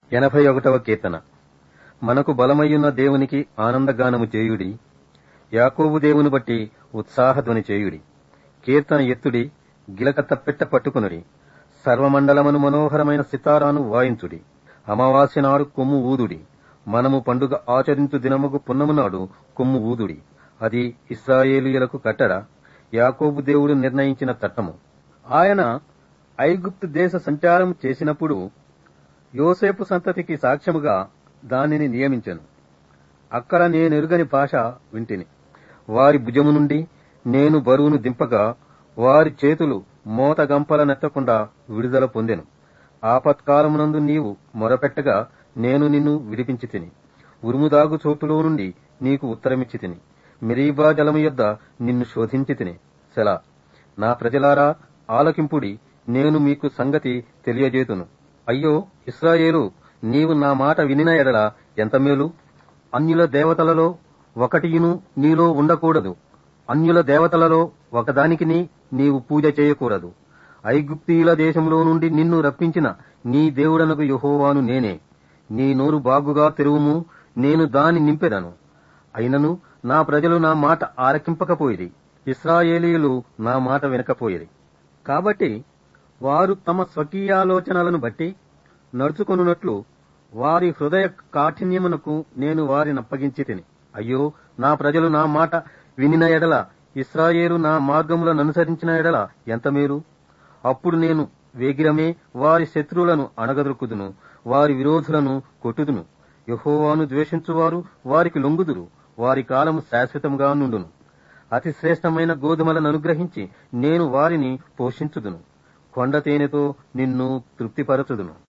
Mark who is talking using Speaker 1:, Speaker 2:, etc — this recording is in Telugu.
Speaker 1: ఎనభై ఒకటవ కీర్తన మనకు బలమయ్యున్న దేవునికి ఆనందగానము చేయుడి యాకోబు దేవుని బట్టి ఉత్సాహధ్వని చేయుడి కీర్తన ఎత్తుడి గిలక తప్పెట్ట పట్టుకునుడి సర్వమండలమును మనోహరమైన సితారాను వాయించుడి అమావాస్య నాడు కొమ్ము ఊదుడి మనము పండుగ ఆచరించు దినముకు పున్నము నాడు కొమ్ము ఊదుడి అది ఇస్రాయేలీయులకు కట్టడ యాకోబు దేవుడు నిర్ణయించిన చట్టము ఆయన ఐగుప్తు దేశ సంచారం చేసినప్పుడు యోసేపు సంతతికి సాక్ష్యముగా దానిని నియమించెను అక్కడ నేనెరుగని భాష వింటిని వారి భుజము నుండి నేను బరువును దింపగా వారి చేతులు మోత గంపల నెత్తకుండా విడుదల పొందెను ఆపత్కాలమునందు నీవు మొరపెట్టగా నేను నిన్ను విడిపించి తిని ఉరుముదాగు చోటులో నుండి నీకు ఉత్తరమిచ్చి తిని మిరీబా జలము యొద్ద నిన్ను శోధించి తిని సెలా నా ప్రజలారా ఆలకింపుడి నేను మీకు సంగతి తెలియజేతును అయ్యో ఇస్రాయేలు నీవు నా మాట వినిన ఎడల ఎంత మేలు అన్యుల దేవతలలో ఒకటియును నీలో ఉండకూడదు అన్యుల దేవతలలో ఒకదానికిని నీవు పూజ చేయకూడదు ఐగుప్తీయుల దేశంలో నుండి నిన్ను రప్పించిన నీ దేవుడనకు యహోవాను నేనే నీ నోరు బాగుగా తెరువుము నేను దాని నింపెదను అయినను నా ప్రజలు నా మాట ఆరకింపకపోయిరి ఇస్రాయేలీయులు నా మాట వినకపోయిరి కాబట్టి వారు తమ స్వకీయాలోచనలను బట్టి నడుచుకొనున్నట్లు వారి హృదయ కాఠిన్యమునకు నేను వారిని అప్పగించి తిని అయ్యో నా ప్రజలు నా మాట వినిన ఎడల ఇస్రాయేలు నా మార్గములను అనుసరించిన ఎడల ఎంత మేలు అప్పుడు నేను వేగిరమే వారి శత్రువులను అణగదొరుకుదును వారి విరోధులను కొట్టుదును యహోవాను ద్వేషించువారు వారికి లొంగుదురు వారి కాలము శాశ్వతంగా నుండును అతి శ్రేష్టమైన గోధుమలను అనుగ్రహించి నేను వారిని పోషించుదును కొండ తేనెతో నిన్ను తృప్తిపరచుదును